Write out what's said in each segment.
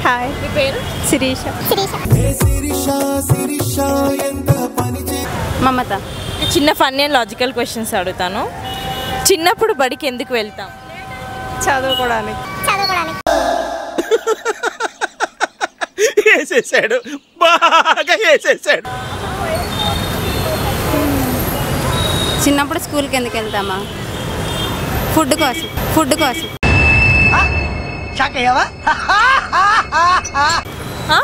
Hi మీ పేరు శిరీష మమత చిన్న ఫన్నీ అండ్ లాజికల్ క్వశ్చన్స్ అడుగుతాను చిన్నప్పుడు బడికి ఎందుకు వెళ్తాం చదువుకోవడానికి వేసేసాడు బాగా వేసేసాడు చిన్నప్పుడు స్కూల్కి ఎందుకు వెళ్తామా ఫుడ్ కోసం ఫుడ్ కోసం ఆ?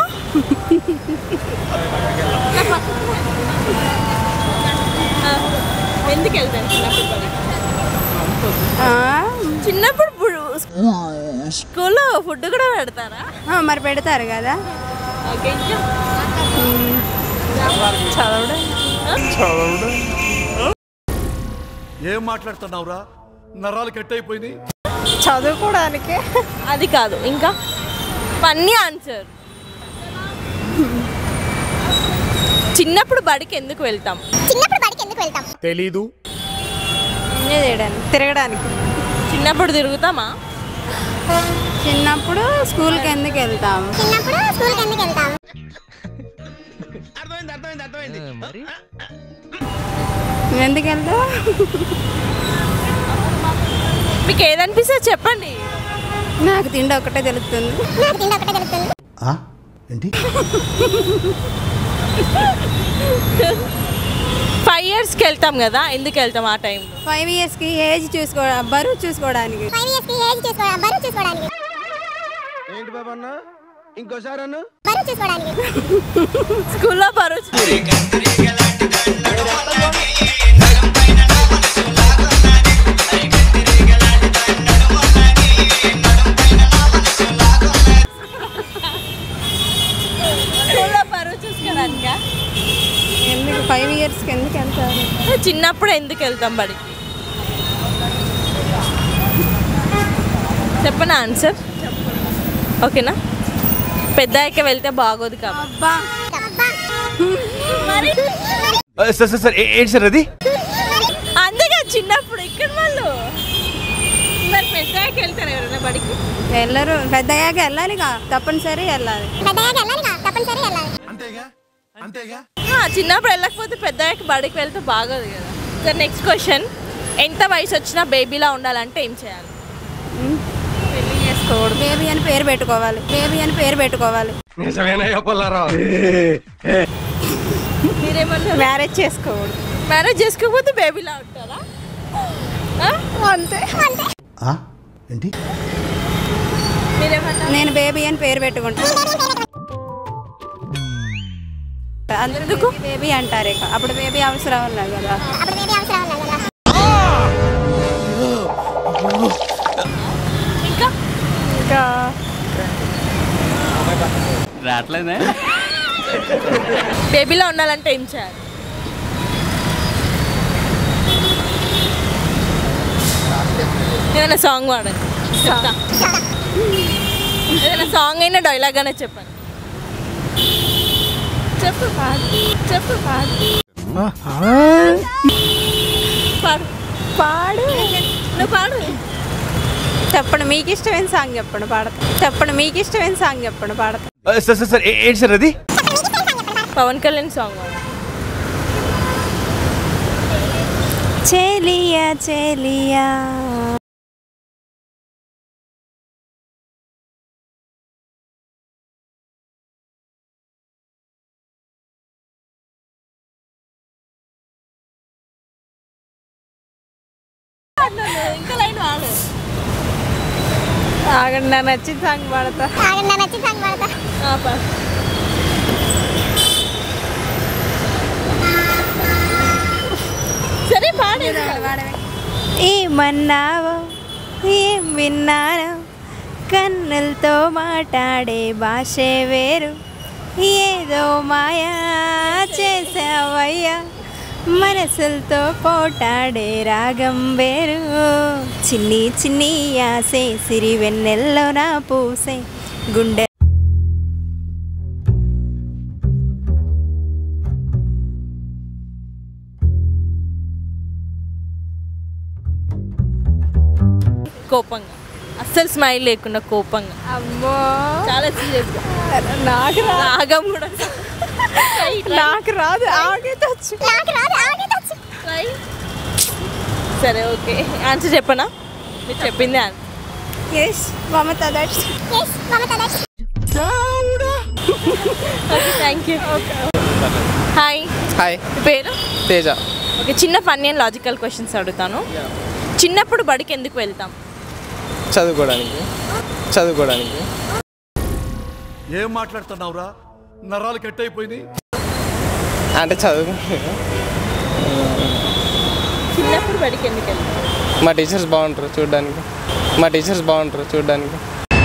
ఆ, ఎందుకు వెళ్తాం చిన్నప్పుడు బడికి ఆ, చిన్నప్పుడు బుడు- స్కూల్లో ఫుడ్ కూడా పెడతారా ఆ, మరి పెడతారు కదా ఓకే ఇంకా చదవడం ఏం మాట్లాడుతున్నావురా నరాలు కట్ అయిపోయినాయి చదువుకోవడానికి అది కాదు ఇంకా ఫన్నీ ఆన్సర్ చిన్నప్పుడు బడికి ఎందుకు వెళ్తాం తెలీదు ఎంజాయ్ చేయడానికి తిరగడానికి చిన్నప్పుడు తిరుగుతామా చిన్నప్పుడు స్కూల్కి ఎందుకు వెళ్తాం నువ్వు ఎందుకు వెళ్తావు మీకు ఏదనిపిస్తే చెప్పండి నాకు తిండి ఒకటే తెలుస్తుంది ఏంటి ఫైవ్ ఇయర్స్కి వెళ్తాం కదా ఎందుకు వెళ్తాం ఆ టైంలో ఫైవ్ ఇయర్స్కి ఏజ్ చూసుకో బరువు చూసుకోవడానికి ఏంటి బాబన్న ఇంకోసారి అన్న స్కూల్లో బరువు స్కూల్లో బరువు చూసుకోవడానికా ఎందుకు ఫైవ్ ఇయర్స్కి ఎందుకు వెళ్తారు చిన్నప్పుడు ఎందుకు వెళ్తాం బడికి చెప్పనా ఆన్సర్ ఓకేనా పెద్ద అయ్యాక వెళ్తే బాగోదు కాబట్టి అబ్బా మరి సార్ సార్ సార్ ఏంటి సార్ అది అందుకే చిన్నప్పుడు ఇక్కడ వాళ్ళు మరి పెద్ద అయ్యాక వెళ్తారు ఎవరైనా బడికి వెళ్ళరు పెద్దయ్యాక వెళ్ళాలిగా తప్పనిసరి వెళ్ళాలి అంతేగా అంతేగా ఆ, చిన్నప్పుడు వెళ్ళకపోతే పెద్ద అయ్యాక బడికి వెళ్తే బాగోదు కదా సార్ నెక్స్ట్ క్వశ్చన్ ఎంత వయసు వచ్చినా బేబీలా ఉండాలంటే ఏం చేయాలి పెళ్లి చేసుకోకూడదు బేబీ అని పేరు పెట్టుకోవాలి బేబీ అని పేరు పెట్టుకోవాలి నిజమేనా పొల్లారా మీరేమన్నారు మ్యారేజ్ చేసుకోకూడదు మ్యారేజ్ చేసుకోకపోతే బేబీలా ఉంటారా ఆ? అంతే ఏంటి మీరేమన్నారు నేను బేబీ అని పేరు పెట్టుకుంటాను అందుకు బేబీ అంటారు ఇక అప్పుడు బేబీ అవసరం ఉన్నా కదా ఇంకా ఇంకా రావట్లేదే బేబీలో ఉండాలంటే ఏం చేయాలి ఏదైనా సాంగ్ పాడండి చెప్తా ఏదైనా సాంగ్ అయినా డైలాగ్ అయినా చెప్పండి చెప్పు పాడు చెప్పు పాడు పాడు పాడు నువ్వు పాడు చెప్పండి మీకు ఇష్టమైన సాంగ్ చెప్పండి పాడతా చెప్పండి మీకు ఇష్టమైన సాంగ్ చెప్పండి పాడతా సార్ సార్ సార్ ఏంటి సార్ అది పవన్ కళ్యాణ్ సాంగ్ పాడు చెలియా చెలియా ఇంకా లైన్ వాడు ఆగండి నా నచ్చిన సాంగ్ పాడతా ఆ, పాడు సరే పాడు ఏమన్నావో ఏం విన్నాను కన్నులతో మాట్లాడే భాషే వేరు ఏదో మాయా చేసావయ్యా మనసులతో పోటాడే రాగం వేరు చిన్ని చిన్ని ఆసే సిరి వెన్నెల్లో నా పూసే గుండె కోపంగా అస్సలు స్మైల్ లేకుండా కోపంగా అమ్మో చాలా సీరియస్ నాకు రా రాగం కూడా నాకు రాదు ఆమెకైతే వచ్చు Try. సరే ఓకే ఆన్సర్ చెప్పనా మీరు చెప్పింది answer yes Mamata that thank you hi hi మీ పేరు తేజ ఓకే చిన్న ఫన్నీ అండ్ లాజికల్ క్వశ్చన్స్ అడుగుతాను చిన్నప్పుడు బడికి ఎందుకు వెళ్తాం చదువుకోవడానికి చదువుకోవడానికి ఏం మాట్లాడుతున్నావురా నరాలు కట్ అయిపోయినాయి అంటే చదువు చిన్నప్పుడు బడికి ఎందుకు వెళ్తాం మా టీచర్స్ బాగుంటారు చూడడానికి మా టీచర్స్ బాగుంటారు చూడడానికి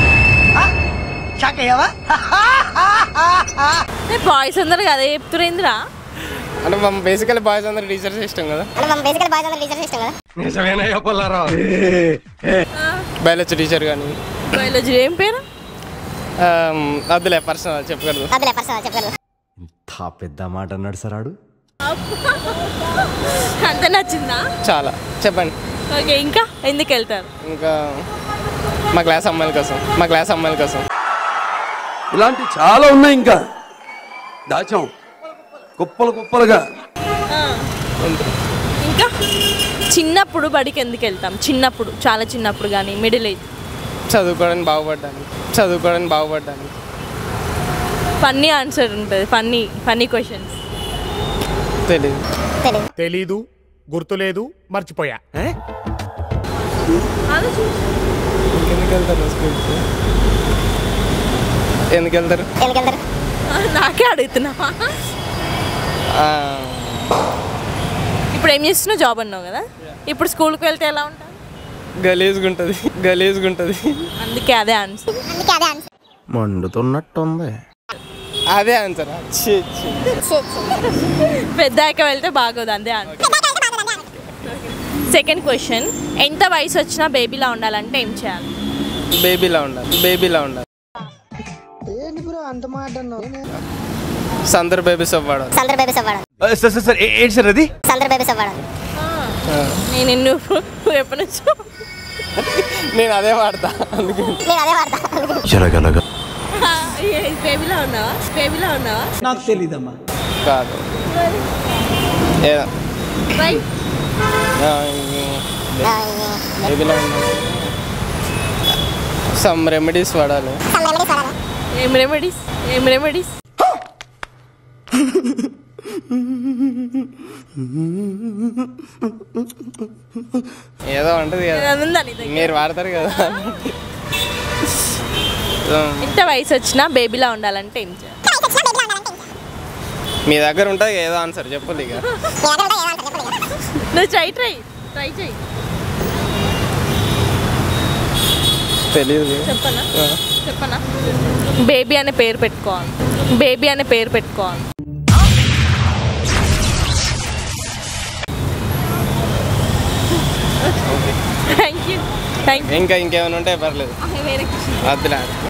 బాయ్స్ అందరు కదా చెప్తురేంద్రా అంటే మా బేసికల్ బాయ్స్ అందరు టీచర్స్ ఇష్టం కదా నిజమేనయ్యా పుల్లారావు బయాలజీ టీచర్ కానీ బయాలజీ ఏం పేరు వద్దులే పర్సనల్ చెప్పకూడదు ఇంత పెద్ద మాట అన్నాడు సార్ ఆడు అంత నచ్చిందా చాలా చెప్పండి ఓకే ఇంకా ఎందుకు వెళ్తారు ఇంకా మా క్లాస్ అమ్మాయిల కోసం మా క్లాస్ అమ్మాయిల కోసం ఇలాంటి చాలా ఉన్నాయి ఇంకా దాచాం కుప్పలు కుప్పలుగా ఇంకా చిన్నప్పుడు బడికి ఎందుకు వెళ్తాం చిన్నప్పుడు చాలా చిన్నప్పుడు కానీ మిడిల్ ఏజ్ చదువుకోవడానికి బాగుపడ్డానికి చదువుకోవడానికి బాగుపడ్డానికి ఫన్నీ ఆన్సర్ ఉంటుంది ఫన్నీ ఫన్నీ క్వశ్చన్స్ తెలియదు తెలీదు గుర్తులేదు మర్చిపోయా ఎందుకు వెళ్తారు స్కూల్కి ఎందుకు వెళ్తారు నాకే అడుగుతున్నావా ఆ, ఇప్పుడు ఏం చేస్తున్నావు జాబ్ అన్నావు కదా ఇప్పుడు స్కూల్కి వెళ్తే ఎలా ఉంటావు గలీజ్గా ఉంటుంది గలీజ్గా ఉంటుంది అందుకే అదే ఆన్సర్ మండుతున్నట్టుంది అదే ఆన్సర్ పెద్దాక వెళ్తే బాగోదు అదే ఆన్సర్ సెకండ్ క్వశ్చన్ ఎంత వయసు వచ్చినా బేబీలా ఉండాలంటే ఏం చేయాలి బేబీలా ఉండాలి బేబీలా ఉండాలి సందర్ బేబీస్ అవ్వడం సార్ సార్ సార్ ఏ- ఏంటి సార్ అది నేను నిన్ను ఎప్పటి నుంచో నేను అదే వాడతా అందుకే జరగలగా బేబీలా ఉన్నావా బేబీలా ఉన్నావా కాదు ఏదో Try. ఆ, ఇంక- బేబీలా ఉండాలి సమ్ రెమెడీస్ వాడాలి ఏం రెమెడీస్ ఏం రెమెడీస్ ఏదో ఉంటుంది కదా ఉందా నీ దగ్గర? మీరు వాడతారు కదా సో, ఎంత వయసు వచ్చినా బేబీలా ఉండాలంటే ఏం చేయాలి మీ దగ్గర ఉంటుంది ఏదో ఆన్సర్ చెప్పదు ఇక నువ్వు ట్రై ట్రై ట్రై చేయి తెలియదు చెప్పనా చెప్పనా బేబీ అనే పేరు పెట్టుకోవాలి బేబీ అనే పేరు పెట్టుకోవాలి థ్యాంక్ యూ థ్యాంక్ ఇంకా ఇంకేమైనా ఉంటే పర్లేదు యూ వేరే వద్దులే